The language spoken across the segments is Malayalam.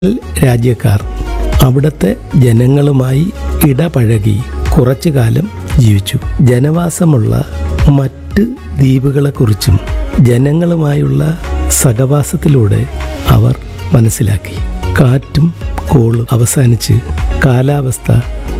രാജ്യക്കാർ അവിടുത്തെ ജനങ്ങളുമായി ഇടപഴകി കുറച്ചു കാലം ജീവിച്ചു ജനവാസമുള്ള മറ്റ് ദ്വീപുകളെക്കുറിച്ചും ജനങ്ങളുമായുള്ള സഹവാസത്തിലൂടെ അവർ മനസ്സിലാക്കി കാറ്റും കോളും അവസാനിച്ച് കാലാവസ്ഥ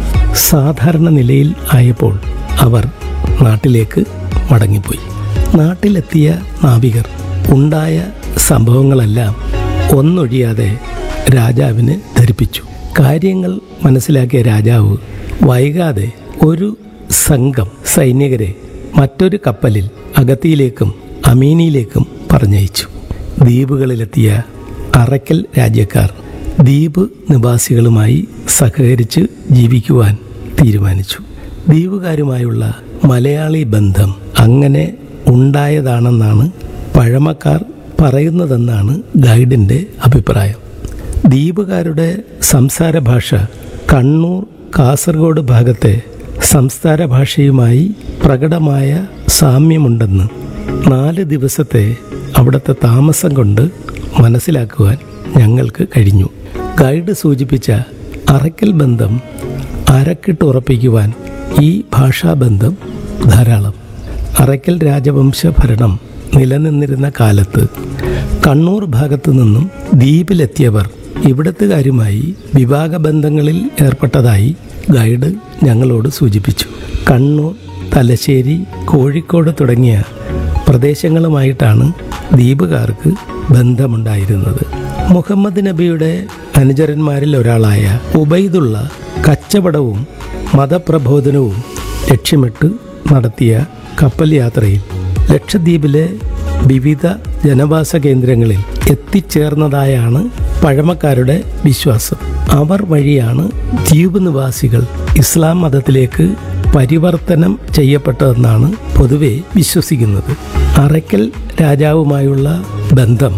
സാധാരണ നിലയിൽ ആയപ്പോൾ അവർ നാട്ടിലേക്ക് മടങ്ങിപ്പോയി നാട്ടിലെത്തിയ നാവികർ ഉണ്ടായ സംഭവങ്ങളെല്ലാം ഒന്നൊഴിയാതെ രാജാവിന് ധരിപ്പിച്ചു കാര്യങ്ങൾ മനസ്സിലാക്കിയ രാജാവ് വൈകാതെ ഒരു സംഘം സൈനികരെ മറ്റൊരു കപ്പലിൽ അഗത്തിയിലേക്കും അമീനിയിലേക്കും പറഞ്ഞയച്ചു ദ്വീപുകളിലെത്തിയ അറയ്ക്കൽ രാജ്യക്കാർ ദ്വീപ് നിവാസികളുമായി സഹകരിച്ച് ജീവിക്കുവാൻ തീരുമാനിച്ചു ദ്വീപുകാരുമായുള്ള മലയാളി ബന്ധം അങ്ങനെ ഉണ്ടായതാണെന്നാണ് പഴമക്കാർ പറയുന്നതെന്നാണ് ഗൈഡിൻ്റെ അഭിപ്രായം ദ്വീപുകാരുടെ സംസാര ഭാഷ കണ്ണൂർ കാസർഗോഡ് ഭാഗത്തെ സംസ്ഥാന ഭാഷയുമായി പ്രകടമായ സാമ്യമുണ്ടെന്ന് നാല് ദിവസത്തെ അവിടുത്തെ താമസം കൊണ്ട് മനസ്സിലാക്കുവാൻ ഞങ്ങൾക്ക് കഴിഞ്ഞു ഗൈഡ് സൂചിപ്പിച്ച അറയ്ക്കൽ ബന്ധം അരക്കിട്ടുറപ്പിക്കുവാൻ ഈ ഭാഷാബന്ധം ധാരാളം അറയ്ക്കൽ രാജവംശ ഭരണം നിലനിന്നിരുന്ന കാലത്ത് കണ്ണൂർ ഭാഗത്തു നിന്നും ദ്വീപിലെത്തിയവർ ഇവിടത്തുകാരുമായി വിവാഹബന്ധങ്ങളിൽ ഏർപ്പെട്ടതായി ഗൈഡ് ഞങ്ങളോട് സൂചിപ്പിച്ചു കണ്ണൂർ തലശ്ശേരി കോഴിക്കോട് തുടങ്ങിയ പ്രദേശങ്ങളുമായിട്ടാണ് ദ്വീപുകാർക്ക് ബന്ധമുണ്ടായിരുന്നത് മുഹമ്മദ് നബിയുടെ അനുചരന്മാരിൽ ഒരാളായ ഉബൈദുള്ള കച്ചവടവും മതപ്രബോധനവും ലക്ഷ്യമിട്ട് നടത്തിയ കപ്പൽ യാത്രയിൽ ലക്ഷദ്വീപിലെ വിവിധ ജനവാസ കേന്ദ്രങ്ങളിൽ എത്തിച്ചേർന്നതായാണ് പഴമക്കാരുടെ വിശ്വാസം അവർ വഴിയാണ് ദ്വീപ് നിവാസികൾ ഇസ്ലാം മതത്തിലേക്ക് പരിവർത്തനം ചെയ്യപ്പെട്ടതെന്നാണ് പൊതുവെ വിശ്വസിക്കുന്നത് അറയ്ക്കൽ രാജാവുമായുള്ള ബന്ധം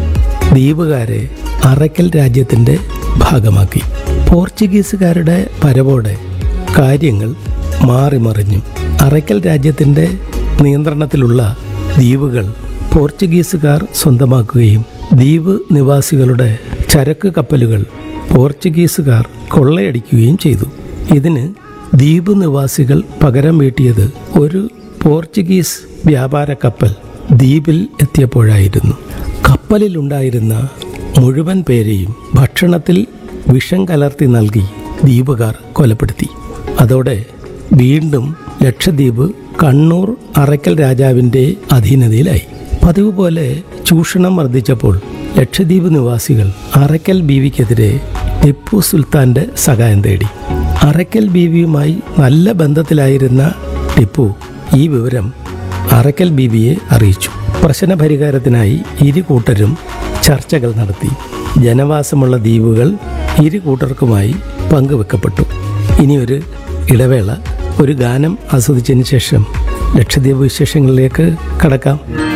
ദ്വീപുകാരെ അറയ്ക്കൽ രാജ്യത്തിൻ്റെ ഭാഗമാക്കി പോർച്ചുഗീസുകാരുടെ പരവോടെ കാര്യങ്ങൾ മാറിമറിഞ്ഞു അറയ്ക്കൽ രാജ്യത്തിൻ്റെ നിയന്ത്രണത്തിലുള്ള ദ്വീപുകൾ പോർച്ചുഗീസുകാർ സ്വന്തമാക്കുകയും ദ്വീപ് നിവാസികളുടെ ചരക്ക് കപ്പലുകൾ പോർച്ചുഗീസുകാർ കൊള്ളയടിക്കുകയും ചെയ്തു ഇതിന് ദ്വീപ് നിവാസികൾ പകരം വീട്ടിയത് ഒരു പോർച്ചുഗീസ് വ്യാപാര കപ്പൽ ദ്വീപിൽ എത്തിയപ്പോഴായിരുന്നു കപ്പലിലുണ്ടായിരുന്ന മുഴുവൻ പേരെയും ഭക്ഷണത്തിൽ വിഷം കലർത്തി നൽകി ദ്വീപുകാർ കൊലപ്പെടുത്തി അതോടെ വീണ്ടും ലക്ഷദ്വീപ് കണ്ണൂർ അറയ്ക്കൽ രാജാവിൻ്റെ അധീനതയിലായി പതിവ് പോലെ ചൂഷണം വർദ്ധിച്ചപ്പോൾ ലക്ഷദ്വീപ് നിവാസികൾ അറയ്ക്കൽ ബീവിക്കെതിരെ ടിപ്പു സുൽത്താന്റെ സഹായം തേടി അറയ്ക്കൽ ബീവിയുമായി നല്ല ബന്ധത്തിലായിരുന്ന ടിപ്പു ഈ വിവരം അറയ്ക്കൽ ബീവിയെ അറിയിച്ചു പ്രശ്ന പരിഹാരത്തിനായി ഇരു കൂട്ടരും ചർച്ചകൾ നടത്തി ജനവാസമുള്ള ദ്വീപുകൾ ഇരു കൂട്ടർക്കുമായി പങ്കുവെക്കപ്പെട്ടു ഇനിയൊരു ഇടവേള ഒരു ഗാനം ആസ്വദിച്ചതിന് ശേഷം ലക്ഷദ്വീപ് വിശേഷങ്ങളിലേക്ക് കടക്കാം